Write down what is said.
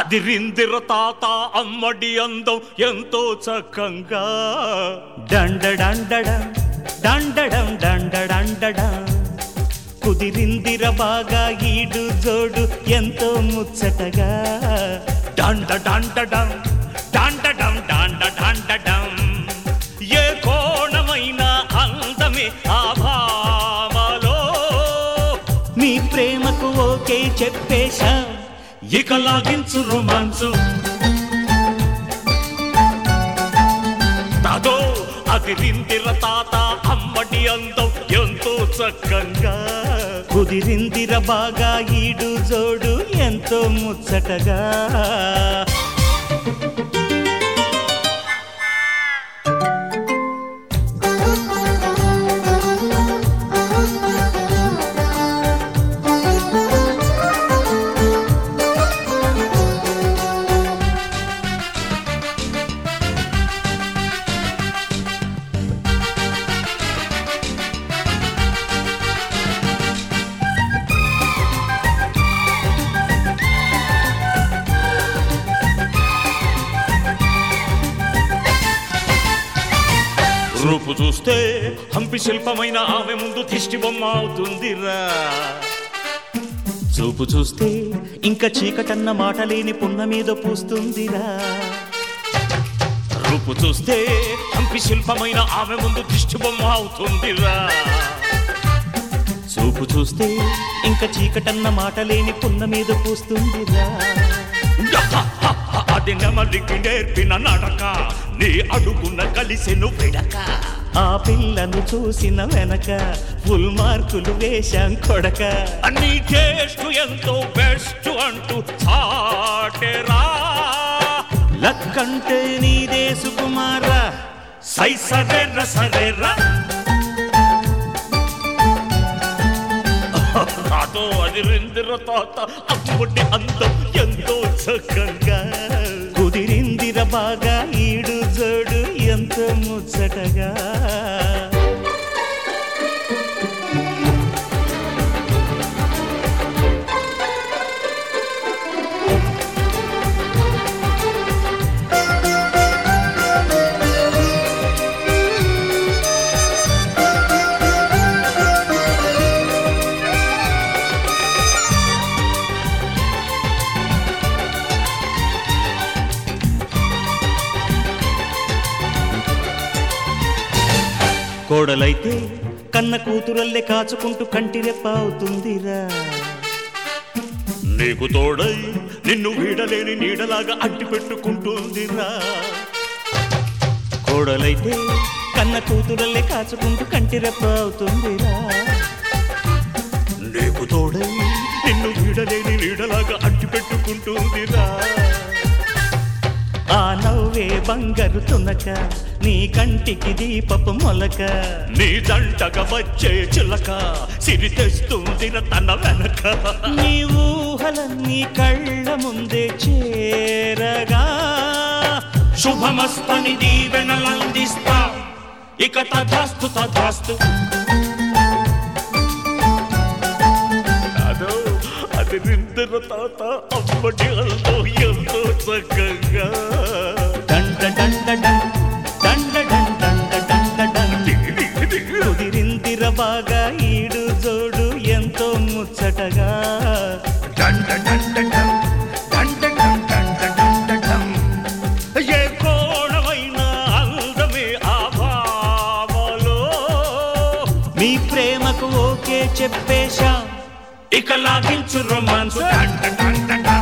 అదిరిందిర తాత అమ్మడి అందం ఎంతో చక్కంగా డండడండడం డండడం డండడండడం కుదిరిందిర బాగా ఈడు జోడు ఎంతో ముచ్చటగా డండ డండడం డండడం డండ డండడం ఏ కోణమైన అందమే ఆ భామలో మీ ప్రేమకు ఓకే చెప్పేశా ఇక లాగించు రొమాన్సు తాతో అదిరిందిర తాత అమ్మడి అందం ఎంతో చక్కంగా కుదిరిందిర బాగా ఈడు జోడు ఎంతో ముచ్చటగా రూపు చూస్తే హంపి శిల్పమైన ఆమె ముందు దిష్టి బొమ్మ అవుతుందిరా చూపు చూస్తే ఇంకా చీకటన్న మాట లేని పున్న మీద పూస్తుందిరా రూపు చూస్తే హంపి శిల్పమైన ఆమె ముందు దిష్టి బొమ్మ అవుతుందిరా చూపు చూస్తే ఇంకా చీకటన్న మాట లేని పున్న మీద పూస్తుందిరా అది నెమలికి నేర్పిన నడక నీ అడుగున కలిసెను విడక ఆ పిల్లను చూసిన వెనక ఫుల్ మార్కులు వేశాం కొడక నీ టేస్ట్ ఎంతో బెస్ట్ అంటూ చాటెరా లక్కంటే నీదే సుకుమారా సై సరేరా సరేరా అదో అది రెందిర తాత అప్పుడి అందం ఎంతో చక్కగా కుదిరిందిర బాగా ఈడు జోడు ఎంత ముచ్చటగా కోడలైతే కన్న కూతురల్లే కాచుకుంటూ కంటిరెప్ప అవుతుందిరా నీకు తోడై నిన్ను వీడలేని నీడలాగా అడ్డు పెట్టుకుంటుందిరా కోడలైతే కన్న కూతురల్లే కాచుకుంటూ కంటిరెప్ప అవుతుందిరా నీకు తోడై నిన్ను వీడలేని నీడలాగా అడ్డు పెట్టుకుంటుందిరా ఆ నవ్వే బంగారు తునక నీ కంటికి దీపపు మొలక నీ దంటగా వచ్చే చిలక సిరి తెస్తుందిర తన వెనక నీ ఊహలన్నీ కళ్ళ ముందే చేరగా శుభమస్తని దీవెనలందిస్తా ఇక తథాస్తు తథాస్తు అదో అది నిందిన తాత అమ్మటి అల్దో ఎంతో చక్కగా డండ డండ డం, డండ డం డండ డండ డం. కుదిరిందిర బాగా ఈడు జోడు ఎంతో ముచ్చటగా డండ డండ డం, డండ డం డండ డండ డం. ఏ కోణమైన అందమే ఆ భావలో మీ ప్రేమకు ఓకే చెప్పేశా ఇక లాగించు రొమాన్స్ డండ డండ డం.